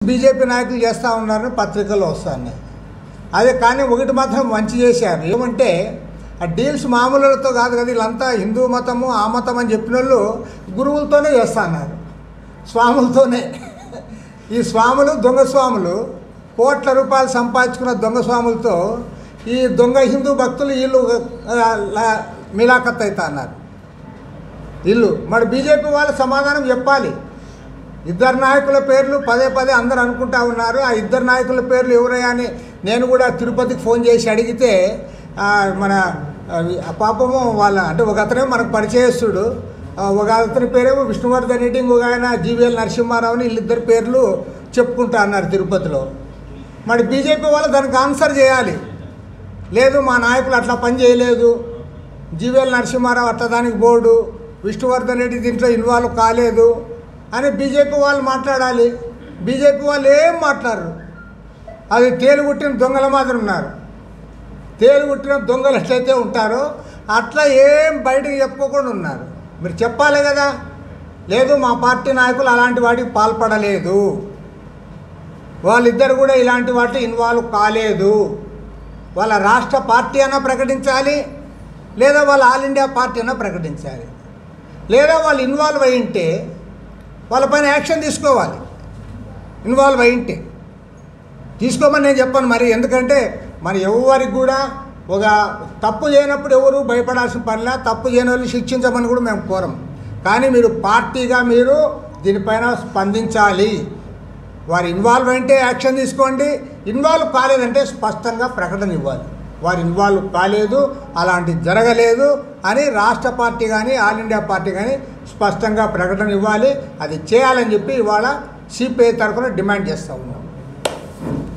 BJP నాయకులు చేస్తూ ఉన్నారని పత్రికల్లో వస్తున్నాయి అదే కానీ ఒకటి మాత్రం మంచి చేశారు ఏమంటే ఆ డీల్స్ మామూలులతో కాదు కదా వీళ్ళంతా హిందూ మతము ఆ మతం అని చెప్పిన వాళ్ళు గురువులతోనే చేస్తా అన్నారు స్వాములతోనే ఈ స్వాములు దొంగ స్వాములు కోట్ల రూపాయలు సంపాదించుకున్న దొంగ స్వాములతో ఈ దొంగ హిందూ భక్తులు వీళ్ళు ఆ, లా- మిలాఖత్ అవుతా అన్నారు ఇల్లు మరి బీజేపీ వాళ్ళు సమాధానం చెప్పాలి ఇద్దరు నాయకుల పేర్లు పదే పదే అందరూ అనుకుంటా ఉన్నారు ఆ ఇద్దరు నాయకుల పేర్లు ఎవరయ్యా అని నేను కూడా తిరుపతికి ఫోన్ చేసి అడిగితే ఆ, మన ఆ, ఆ పాపము వాళ్ళ అంటే ఒక అతనే మనకు పరిచయస్తుడు ఆ, ఒక అతని పేరేమో విష్ణువర్ధన్ రెడ్డి ఇంకొక ఆయన జీవీఎల్ నరసింహారావుని వీళ్ళిద్దరు పేర్లు చెప్పుకుంటా అన్నారు తిరుపతిలో మరి బీజేపీ వాళ్ళు దానికి ఆన్సర్ చేయాలి లేదు మా నాయకులు అట్లా పని చేయలేదు జీవీఎల్ నరసింహారావు అట్లా దానికి బోర్డు విష్ణువర్ధన్ రెడ్డి దీంట్లో ఇన్వాల్వ్ కాలేదు అని బీజేపీ వాళ్ళు మాట్లాడాలి బీజేపీ వాళ్ళు ఏం మాట్లాడరు అది తేలుగుట్టిన దొంగల మాత్రం ఉన్నారు తేలుగుట్టిన దొంగలు ఎట్లయితే ఉంటారో అట్లా ఏం బయటకు చెప్పుకోకుండా ఉన్నారు మీరు చెప్పాలి కదా లేదు మా పార్టీ నాయకులు అలాంటి వాటికి పాల్పడలేదు వాళ్ళిద్దరు కూడా ఇలాంటి వాటి ఇన్వాల్వ్ కాలేదు వాళ్ళ రాష్ట్ర పార్టీ అయినా ప్రకటించాలి లేదా వాళ్ళ ఆల్ ఇండియా పార్టీ అయినా ప్రకటించాలి లేదా వాళ్ళు ఇన్వాల్వ్ అయి ఉంటే వాళ్ళపైన యాక్షన్ తీసుకోవాలి ఇన్వాల్వ్ అయి ఉంటే తీసుకోమని నేను చెప్పాను మరి ఎందుకంటే మరి ఎవరికి కూడా ఒక తప్పు చేయనప్పుడు ఎవరు భయపడాల్సిన పనిలా తప్పు చేయని వాళ్ళు శిక్షించమని కూడా మేము కోరం కానీ మీరు పార్టీగా మీరు దీనిపైన స్పందించాలి వారు ఇన్వాల్వ్ అంటే యాక్షన్ తీసుకోండి ఇన్వాల్వ్ కాలేదంటే స్పష్టంగా ప్రకటన ఇవ్వాలి వారు ఇన్వాల్వ్ కాలేదు అలాంటి జరగలేదు అని రాష్ట్ర పార్టీ కానీ ఆల్ ఇండియా పార్టీ కానీ స్పష్టంగా ప్రకటన ఇవ్వాలి అది చేయాలని చెప్పి ఇవాళ సిపిఐ తరఫున డిమాండ్ చేస్తూ ఉన్నాం